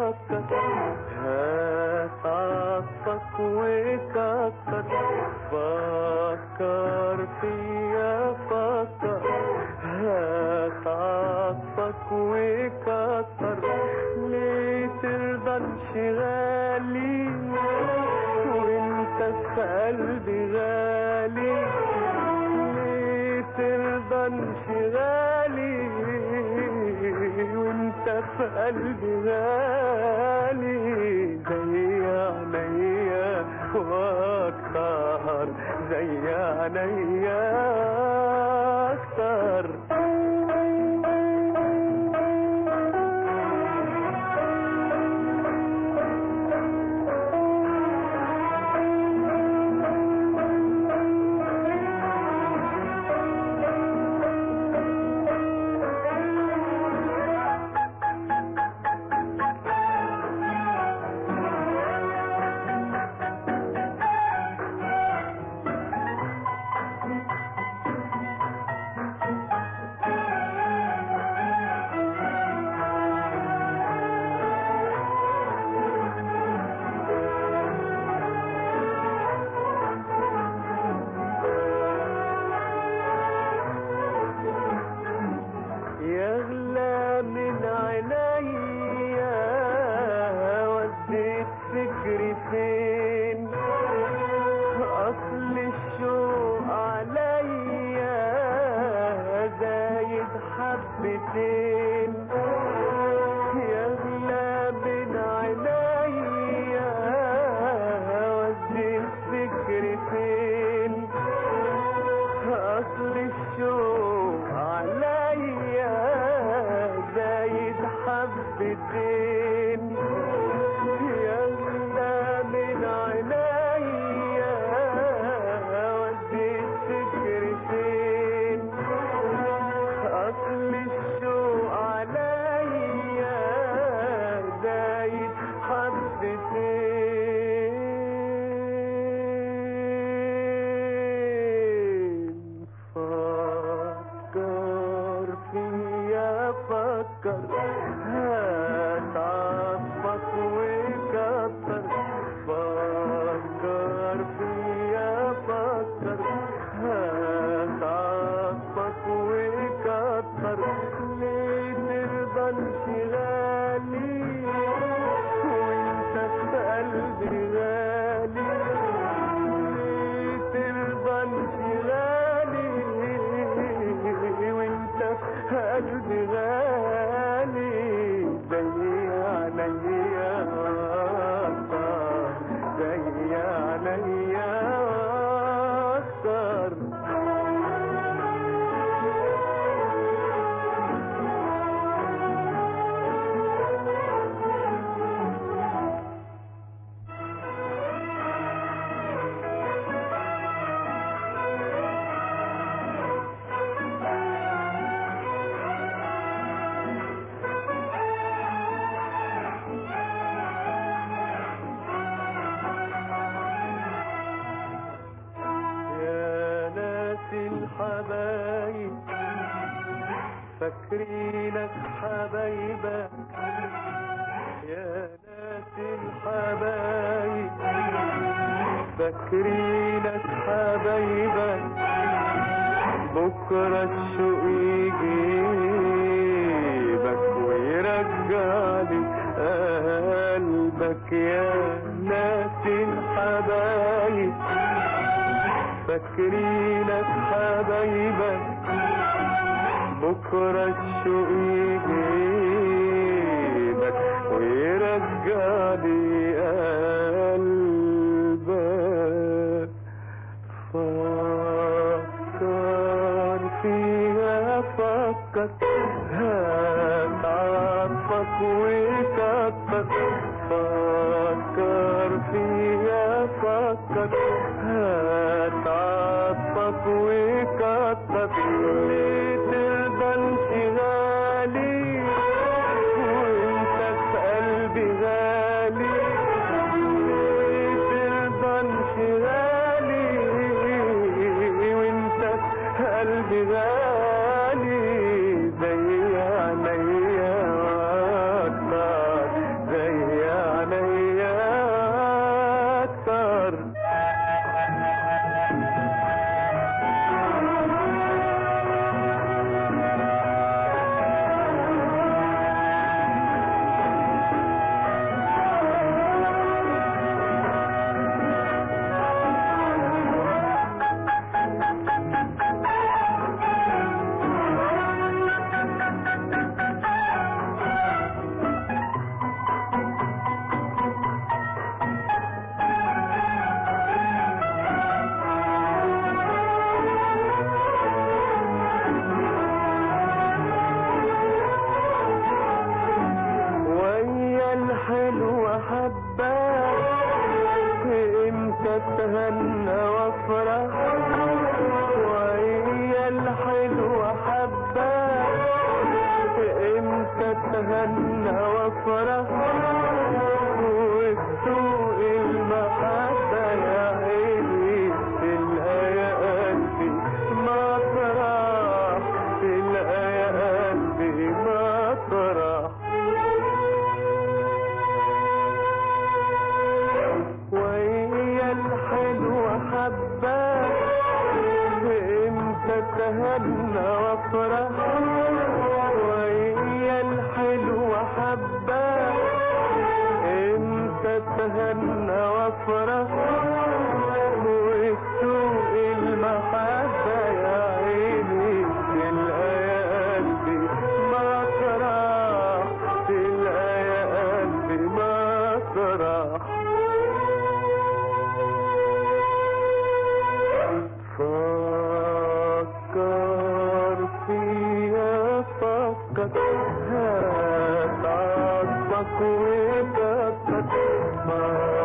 فكر هات عطفك وكتر فكر فيا فكر هات عطفك وكتر ليه ترضى انشغالي وانت في قلبي غالي ليه ترضى انشغالي وانت في قلبي غالي زي عينيا واكتر زي عينيا اكتر يغلى من عينيا وديت فكري فين اصل الشوق عليا زايد حبتين يغلى من عينيا وديت فكري فين اصل الشوق عليا زايد حبتين يغلى من عينيا وديت فكري فين اصل الشوق عليا زايد حبتين فكر فيا فكر هات عطفك وكتر فكر فيا فكر هات عطفك وكتر ليه ترضى انشغالي وانت في قلبي غالي ليه ترضى انشغالي وانت في قلبي غالي زي عينيا اكتر زي عينيا اكتر يا ناس الحبايب فاكرينك حبايبك يا ناس الحبايب فاكرينك حبايبك بكرة الشوق يجيبك ويرجعلي قلبك يا ناس الحبايب فاكرينك حبايبك بكرة الشوق يجيبك ويرجعلي قلبك فكر فيها فكر هات عطفك وكتر فكر فيها فكر هات عطفك وكتر ليه ترضى انشغالي وانت في قلبي غالي ليه ترضى انشغالي وانت في قلبي غالي زي عينيا واكتر زي انت تهنى وافرح وتسوق المحبة يا عيني تلقى يا قلبي مطرح تلقى يا قلبي مطرح فكر فيها فكر هات عصبك وكتك